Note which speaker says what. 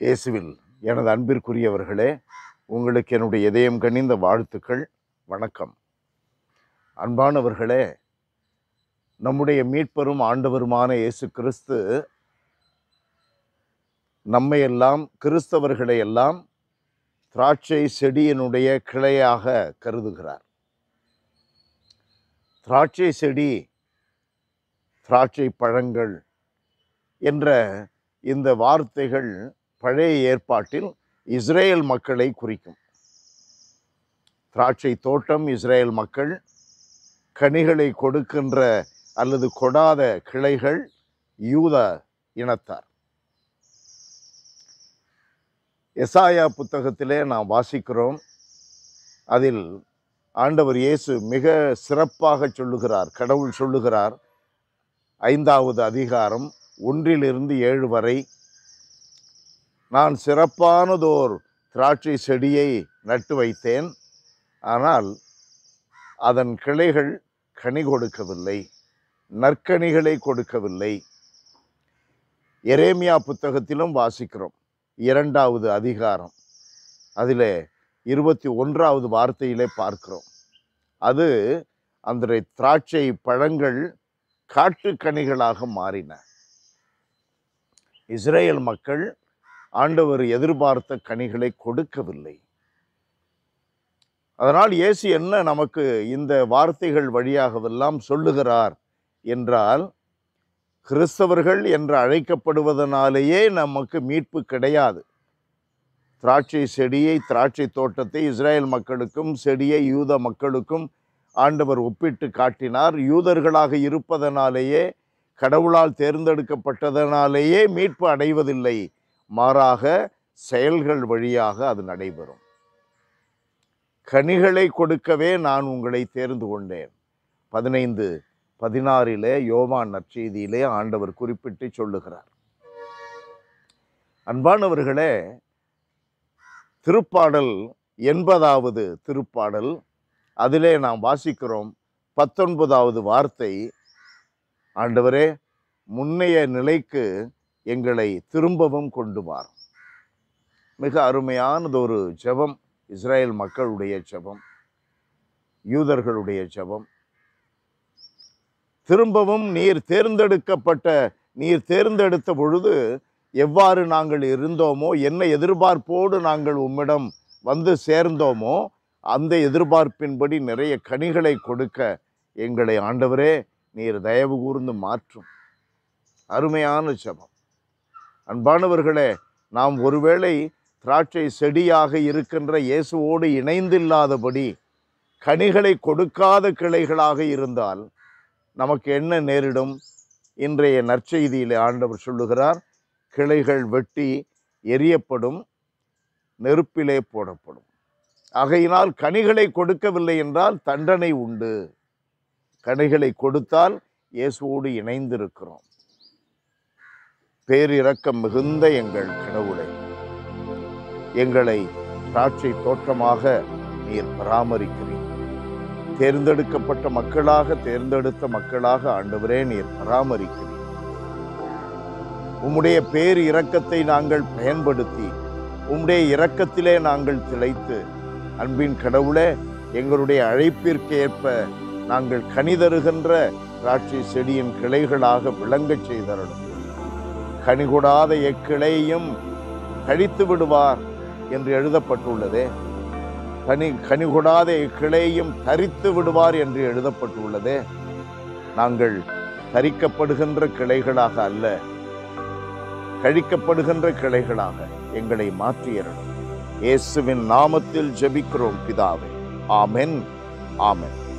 Speaker 1: இயேசுவில் எனது அன்பிற்குரியவர்களே உங்களுக்கு என்னுடைய இதயம் கனிந்த வாழ்த்துக்கள் வணக்கம் அன்பானவர்களே நம்முடைய மீட்பரும் ஆண்டவருமான இயேசு கிறிஸ்து நம்மையெல்லாம் கிறிஸ்தவர்களை எல்லாம் திராட்சை செடியினுடைய கிளையாக கருதுகிறார் திராட்சை செடி திராட்சை பழங்கள் என்ற இந்த வார்த்தைகள் பழைய ஏற்பாட்டில் இஸ்ரேல் மக்களை குறிக்கும் திராட்சை தோட்டம் இஸ்ரேல் மக்கள் கனிகளை கொடுக்கின்ற அல்லது கொடாத கிளைகள் யூத இனத்தார் எசாயா புத்தகத்திலே நாம் வாசிக்கிறோம் அதில் ஆண்டவர் இயேசு மிக சிறப்பாக சொல்லுகிறார் கடவுள் சொல்லுகிறார் ஐந்தாவது அதிகாரம் ஒன்றிலிருந்து ஏழு வரை நான் சிறப்பானதோர் திராட்சை செடியை நட்டு வைத்தேன் ஆனால் அதன் கிளைகள் கனி கொடுக்கவில்லை நற்கனிகளை கொடுக்கவில்லை எரேமியா புத்தகத்திலும் வாசிக்கிறோம் இரண்டாவது அதிகாரம் அதிலே இருபத்தி ஒன்றாவது வார்த்தையிலே பார்க்கிறோம் அது அந்த திராட்சை பழங்கள் காட்டுக்கனிகளாக மாறின இஸ்ரேல் மக்கள் ஆண்டவர் எதிர்பார்த்த கனிகளை கொடுக்கவில்லை அதனால் இயேசு என்ன நமக்கு இந்த வார்த்தைகள் வழியாகவெல்லாம் சொல்லுகிறார் என்றால் கிறிஸ்தவர்கள் என்று அழைக்கப்படுவதனாலேயே நமக்கு மீட்பு கிடையாது திராட்சை செடியை திராட்சை தோட்டத்தை இஸ்ரேல் மக்களுக்கும் செடியை யூத மக்களுக்கும் ஆண்டவர் ஒப்பிட்டு காட்டினார் யூதர்களாக இருப்பதனாலேயே கடவுளால் தேர்ந்தெடுக்கப்பட்டதனாலேயே மீட்பு அடைவதில்லை மாறாக செயல்கள் வழியாக அது நடைபெறும் கனிகளை கொடுக்கவே நான் உங்களை தேர்ந்து கொண்டேன் பதினைந்து பதினாறிலே யோவான் நற்செய்தியிலே ஆண்டவர் குறிப்பிட்டு சொல்லுகிறார் அன்பானவர்களே திருப்பாடல் எண்பதாவது திருப்பாடல் அதிலே நாம் வாசிக்கிறோம் பத்தொன்பதாவது வார்த்தை ஆண்டவரே முன்னைய நிலைக்கு எங்களை திரும்பவும் கொண்டு வார் மிக அருமையானதொரு ஜெபம் இஸ்ரேல் மக்களுடைய ஜெபம் யூதர்களுடைய ஜெபம் திரும்பவும் நீர் தேர்ந்தெடுக்கப்பட்ட நீர் தேர்ந்தெடுத்த பொழுது எவ்வாறு நாங்கள் இருந்தோமோ என்ன எதிர்பார்ப்போடு நாங்கள் உம்மிடம் வந்து சேர்ந்தோமோ அந்த எதிர்பார்ப்பின்படி நிறைய கனிகளை கொடுக்க எங்களை ஆண்டவரே நீர் தயவு கூர்ந்து மாற்றும் அருமையான ஜெபம் அன்பானவர்களே நாம் ஒருவேளை திராட்சை செடியாக இருக்கின்ற இயேசுவோடு இணைந்தில்லாதபடி கனிகளை கொடுக்காத கிளைகளாக இருந்தால் நமக்கு என்ன நேரிடும் இன்றைய நற்செய்தியிலே ஆண்டவர் சொல்லுகிறார் கிளைகள் வெட்டி எரியப்படும் நெருப்பிலே போடப்படும் ஆகையினால் கனிகளை கொடுக்கவில்லை என்றால் தண்டனை உண்டு கனிகளை கொடுத்தால் இயேசுவோடு இணைந்திருக்கிறோம் பேரிரக்கம் மிகுந்த எங்கள் கடவுளை எங்களை திராட்சை தோற்றமாக நீர் பராமரிக்கிறீர் தேர்ந்தெடுக்கப்பட்ட மக்களாக தேர்ந்தெடுத்த மக்களாக ஆண்டவரே நீர் பராமரிக்கிறீர் உம்முடைய பேர் இரக்கத்தை நாங்கள் பயன்படுத்தி உம்முடைய இரக்கத்திலே நாங்கள் திளைத்து அன்பின் கடவுளே எங்களுடைய அழைப்பிற்கேற்ப நாங்கள் கனிதருகின்ற திராட்சை செடியின் கிளைகளாக விளங்கச் செய்தரணும் கனிகொடாத எக்கிளையும் கழித்து விடுவார் என்று எழுதப்பட்டுள்ளதே கனி கனிகொடாத கிளையும் தரித்து விடுவார் என்று எழுதப்பட்டுள்ளதே நாங்கள் தரிக்கப்படுகின்ற கிளைகளாக அல்ல கழிக்கப்படுகின்ற கிளைகளாக எங்களை மாற்றியறணும் இயேசுவின் நாமத்தில் ஜெபிக்கிறோம் பிதாவே ஆமென் ஆமென்